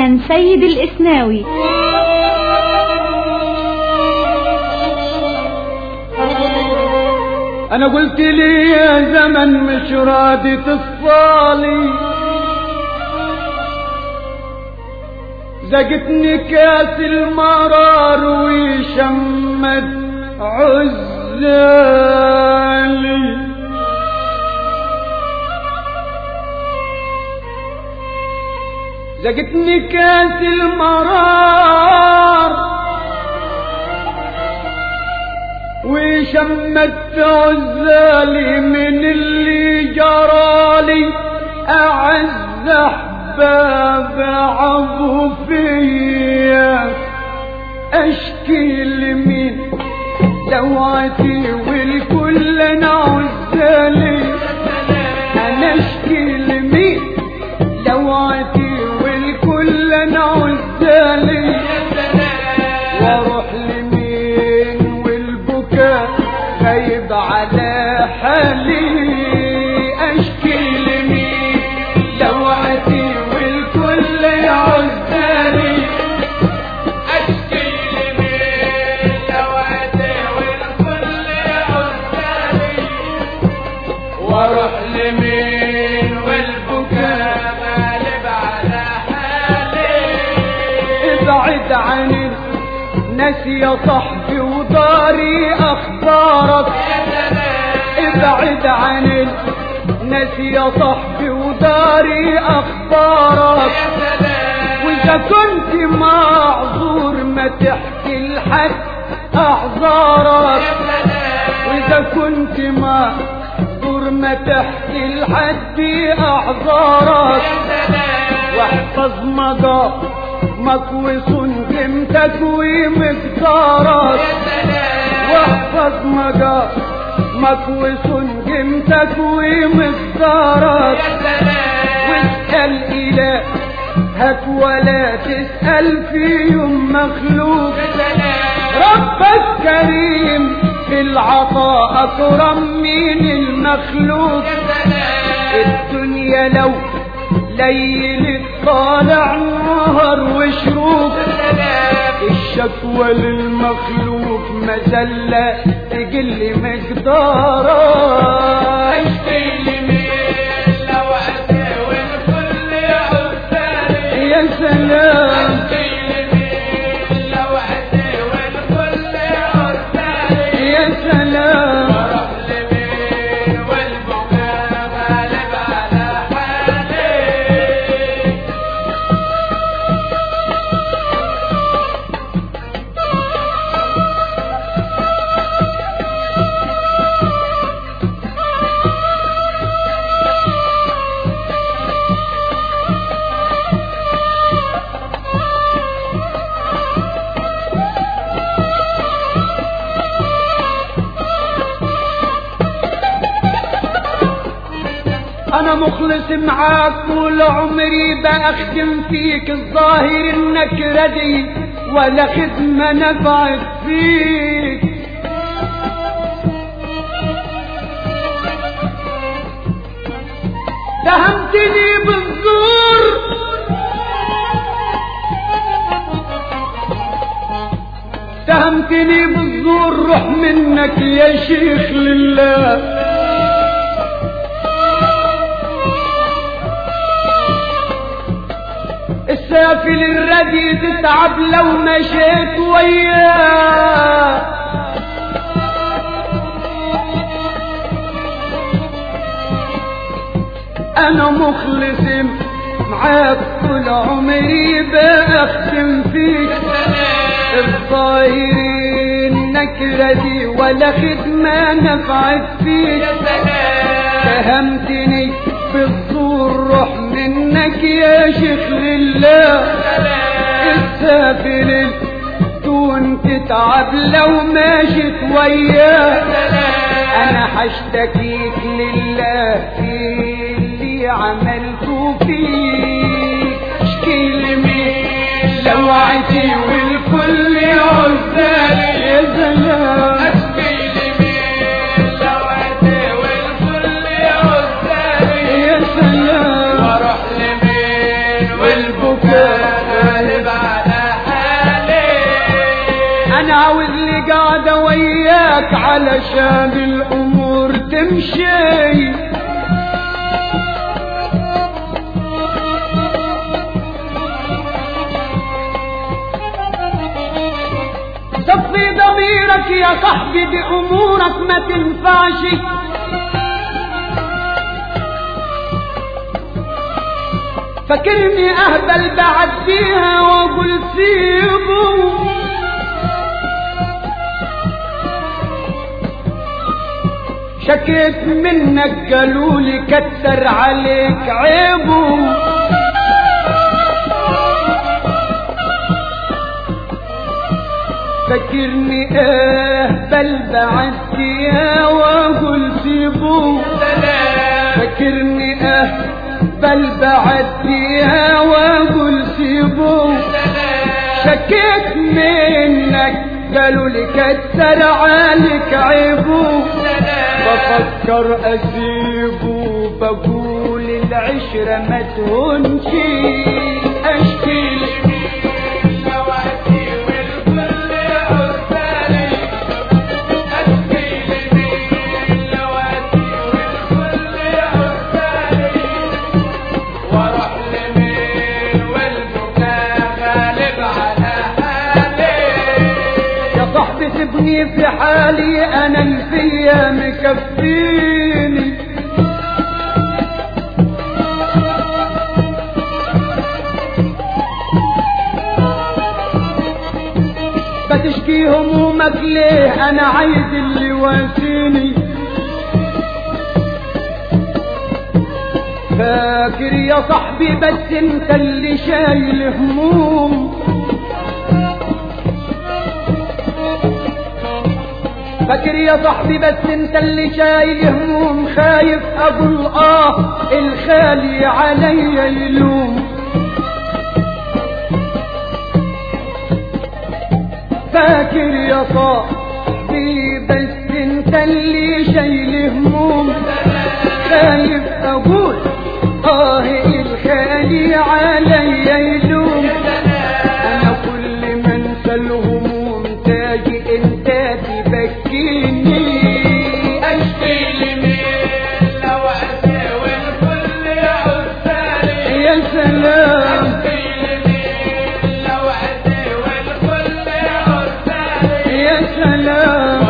الفنان سيد الإسناوي انا قلت لي يا زمن مش راضي تصفالي زقتني كاس المرار وشمت عزالي زقتني كاس المرار وشمت عزالي من اللي جرالي أعز أحباب عضو فيا أشكي لمين دوعتي والكل أنا عزالي أنا أشكي لمين دوعتي والكل أنا عزالي واروح لمين والبكاء غايب على حالي اشكي لمين دوعتي والكل يعزاني اشكي لمين دوعتي والكل يعزاني واروح لمين والبكاء غالب على حالي ابعد عن الناس يا صاحبي وداري اخبارك ابعد عن الناس يا صاحبي وداري اخبارك واذا كنت معذور ما تحكي لحد اعذارك واذا كنت معذور ما تحكي لحد اعذارك واحفظ مقامك وصون قيمتك ومقدارك واحفظ مقامك وصون قيمتك ومقدارك واسأل إلهك ولا تسأل في يوم مخلوق ربك كريم في العطاء أكرم من المخلوق الدنيا لو ليل طالع نهر وشروق الشكوى للمخلوق مزلة تقل مقدارها اشكي لمين لو والكل عزالي يا سلام اشكي لمين لو والكل عزالي يا سلام واروح لمين والبكاء غالب على حالي انا مخلص معاك طول عمري بأخدم فيك الظاهر انك ردي ولا خدمة نفعت فيك دهمتني بالزور دهمتني بالزور روح منك يا شيخ لله السافل الردي تتعب لو مشيت وياه انا مخلص معاك طول عمري بختم فيك الظاهر انك ردي ولا خدمة نفعت فيك فهمتني بالزور روح منك يا شيخ لله السافل دون تتعب لو ماشيت وياه انا حشتكيك لله في اللي عملته فيك اشكي لمين لوعتي والكل عزالي يا زلام اشكي لمين لوعتي والكل عزالي يا سلام واروح لمين والبكاء غيرك علشان الامور تمشي صفي ضميرك يا صاحبي دي امورك ما تنفعش فاكرني اهبل بعديها واقول سيبه شكيت منك قالولي كتر عليك عيبه فاكرني اهبل بعديها واقول سيبه فاكرني اهبل بعديها واقول سيبه شكيت منك قالوا لي كتر عليك عيبه بفكر اسيبه بقول العشرة ما تهونش اشكي يا صاحبي سيبني في حالي انا الفيا مكفيني بتشكي همومك ليه انا عايز اللي واسيني فاكر يا صاحبي بس انت اللي شايل هموم فاكر يا صاحبي بس انت اللي شايل هموم خايف اقول اه الخالي عليا يلوم فاكر يا صاحبي بس انت اللي شايل هموم خايف اقول اه الخالي عليا يلوم انا كل ما انسى الهموم تاجي انت تبكيني اشكي لمين لو والكل عزالي يا سلام يا سلام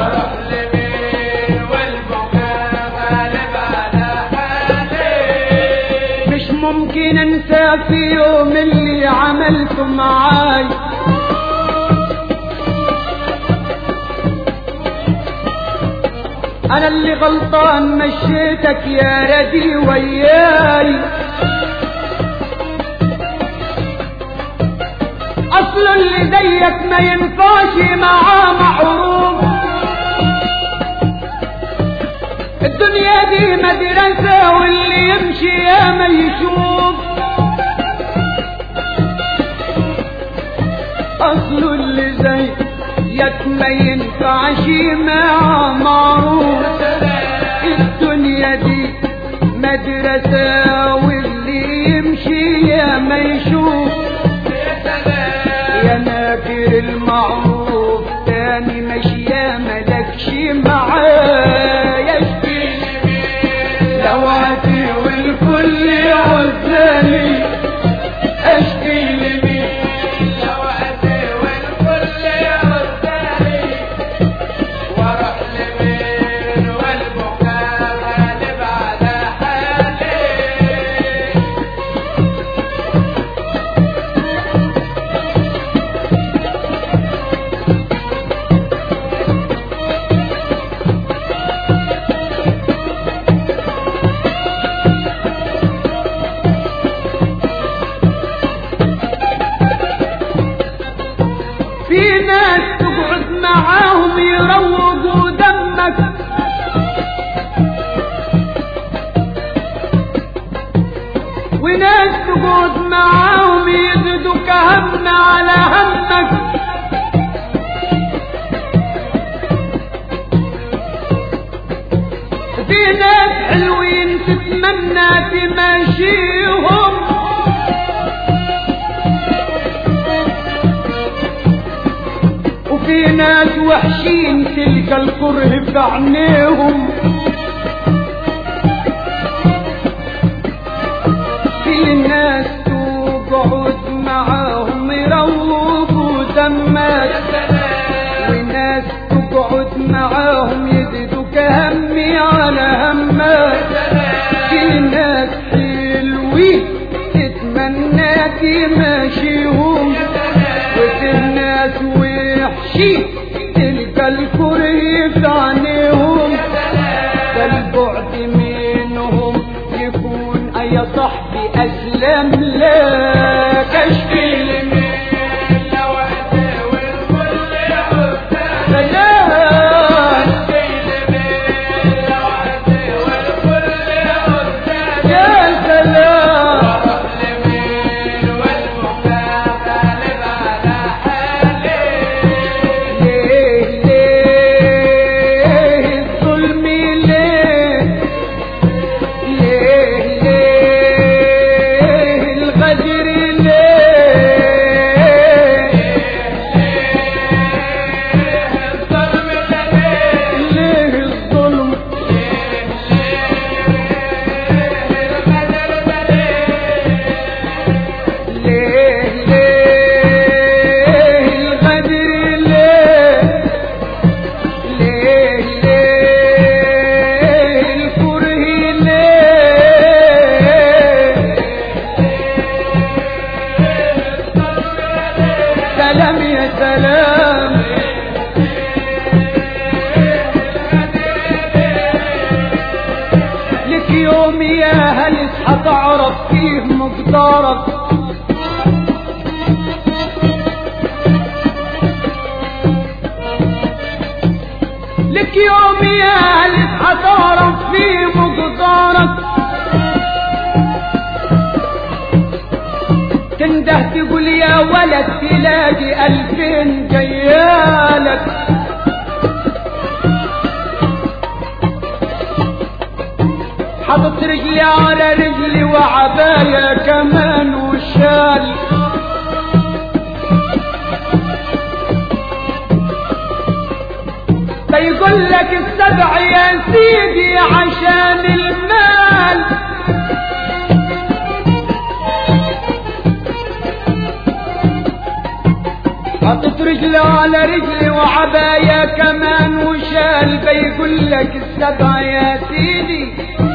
مش ممكن انسى في يوم اللي عملته معاي انا اللي غلطان مشيتك يا ردي وياي اصل اللي زيك ما ينفعش معاه معروف الدنيا دي مدرسة واللي يمشي يا ما يشوف اصل اللي زيك ما ينفعش معاه معروف الدنيا دي مدرسة واللي يمشي يا ما يشوف يا ناكر المعروف تاني ماشية ملكش معايا لوعتي والكل عزاني اشكي لمين لوعتي والكل عزاني واروح لمين والبكاء غالب على حالي في ناس تقعد معاهم يروقوا دمك وناس تقعد معاهم يزيدوك هم على همك في ناس حلوين تتمنى تماشيهم وفي في ناس وحشين تلقى الكره في عينيهم في ناس تقعد معاهم يروقوا دمك وناس تقعد معاهم يزيدوك همي على همك في ناس حلوين تتمنى تمشيهم وفي ناس وحشين تلقى الكره في عينيهم فالبعد منهم يكون يا صاحبي اسلم لك اشكي لمن سلام يا سلام ليه ليه الظلم ليه ليه ليه الغدر ليه ليه الظلم ليه ليه الغدر ليه ليه ليه الكره ليه سلام يا سلام لك يوم يا هل هتعرف فيه مقدارك لك يوم يا هل هتعرف فيه مقدارك تنده تقول يا ولد تلاقي ألفين جيالك حطت رجلي على رجلي وعباية كمان وشال بيقول لك السبع يا سيدي عشان المال حطت رجلي على رجلي وعباية كمان وشال بيقول لك السبع يا سيدي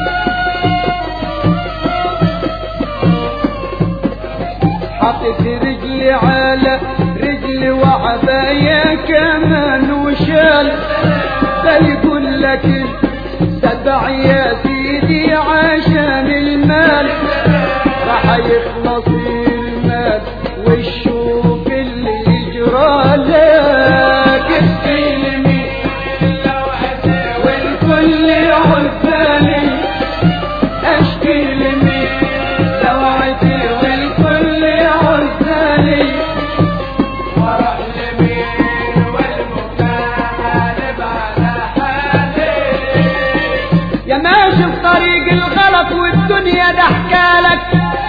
حطت رجلي على رجلي وعباية كمان وشال بيقول لك السبع يا سيدي عشان المال راح يخلص المال والشوف اللي يجرى لك السلمي والكل عزالي اشكي لمين سوعتي والكل عزالي ورا اليمين والمكالب على حالي يا ماشي في طريق الغلط والدنيا ضحكالك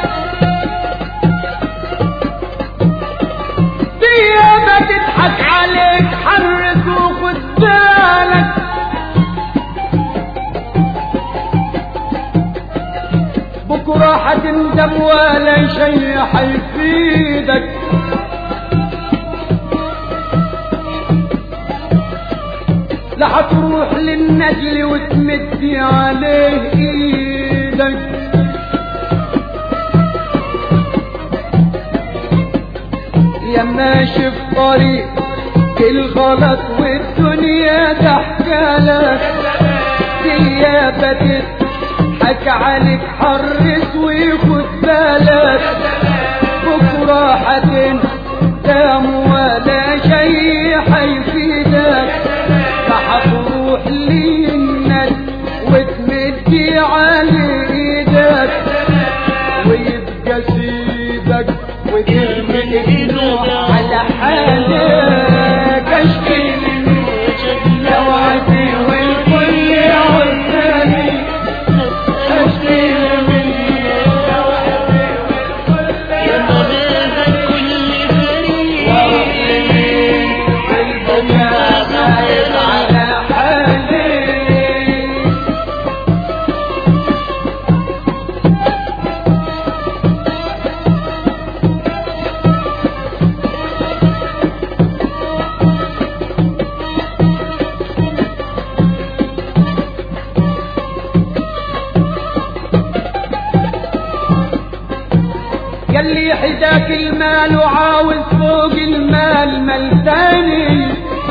ديما تضحك عليك حرك وخد بالك بكرة حتندم ولا شيء حيفيدك لا حتروح للنجل وتمدي عليه ايدك يا ماشي في طريق الغلط والدنيا تحكالك ديابة تضحك عليك حرس ويخد بالك بكرة حتندم ولا شيء حيفيدك فحتروح للناس وتمدي على ايدك ويبقى سيدك وترمي ايده على حالك اشكي لوعدي والكل عزاني اشكي يا طبيب كل فريق حداك المال وعاوز فوق المال مال تاني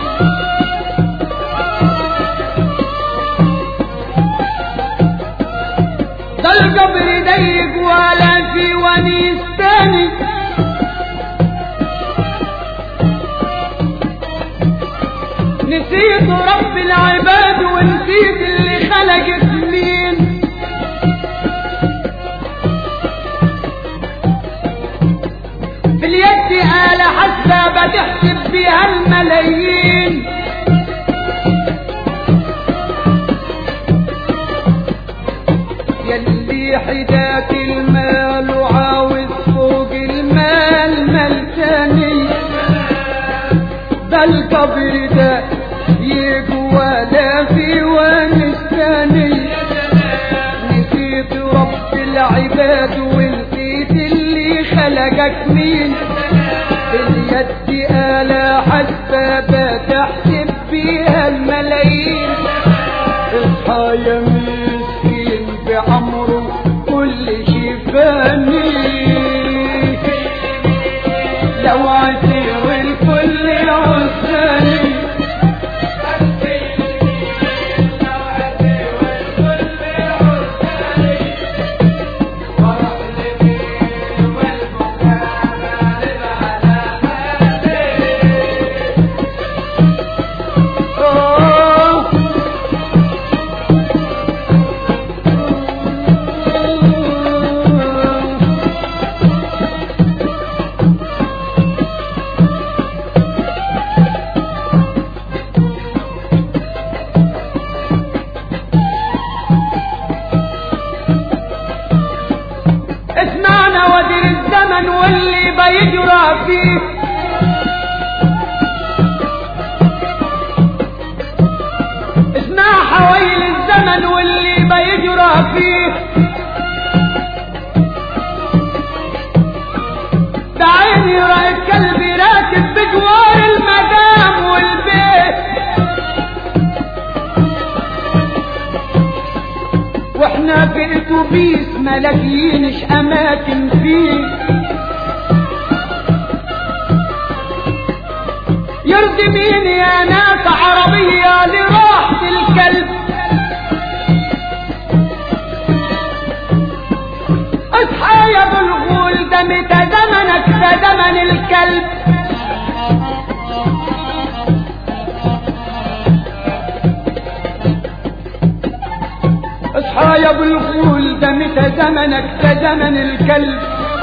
ده القبر ضيق ولا في ونيس تاني نسيت رب العباد ونسيت اللي خلقك مين في اليد آلة حتى بتحسب بيها الملايين يلي حداك المال وعاوز فوق المال مال تاني ده القبر ده يقوى لا في ونستاني نسيت رب العباد ونسيت اللي خلقك مين اليد آلة حسابة تحسب بيها الملايين اصحى يا مسكين بعمره كل شي فاني لو عسير الكل عساني اسمعنا ودير الزمن واللي بيجرى فيه اسمع حويل الزمن واللي بيجرى فيه ده عيني رأيت كلبي راكب بجوار المدام والبيت واحنا في اتوبيس ملاكينش اماكن فيه يرضي مين يا ناس عربية لراحة الكلب اصحى يا ابو الغول ده متى زمنك ده زمن الكلب اصحى يا ابو الغول ده متى زمنك ده زمن الكلب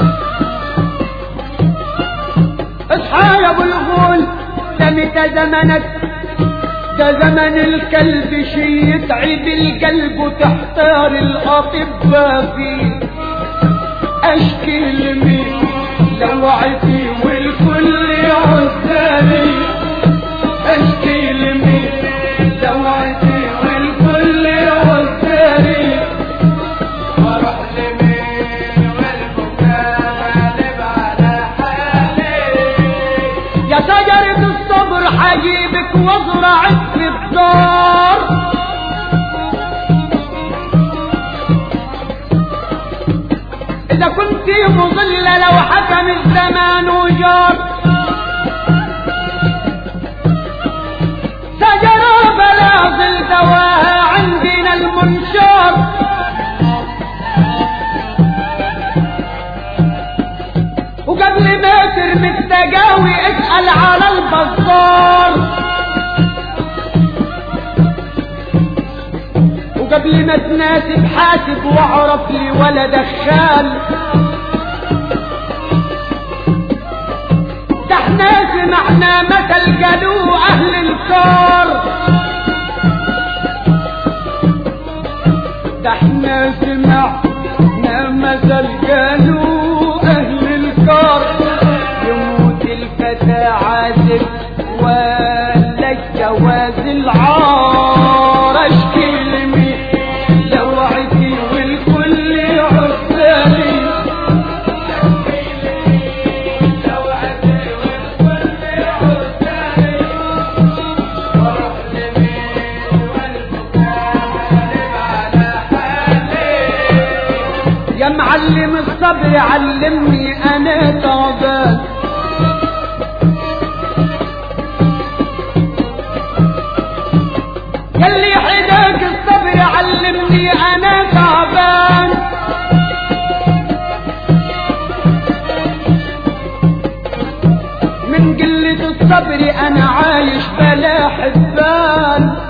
اصحى يا ابو الغول ده متى زمنك ده زمن الكلب شي يتعب القلب وتحتار الاطباء فيه اشكي لمين لوعتي والكل عزاني اشكي لمين لوعتي والكل عزاني واروح لمين والبكاء غالب على حالي يا شجرة الصبر حجيبك وازرعك في الدار إذا كنت مظلة لو حكم الزمان وجار شجرة بلا ظل دواها عندنا المنشار وقبل ما ترمي التقاوي اسأل على البصار وقبل ما تناسب حاسب واعرف لي ولا دخال ده احنا سمعنا مثل قالوا اهل الكار ده احنا سمعنا مثل قالوا اهل الكار يموت الفتى عازب ولا جواز العار اشكي لمين لوعتي والكل عسالي يا معلم الصبر علمني انا صبري انا عايش بلا حبال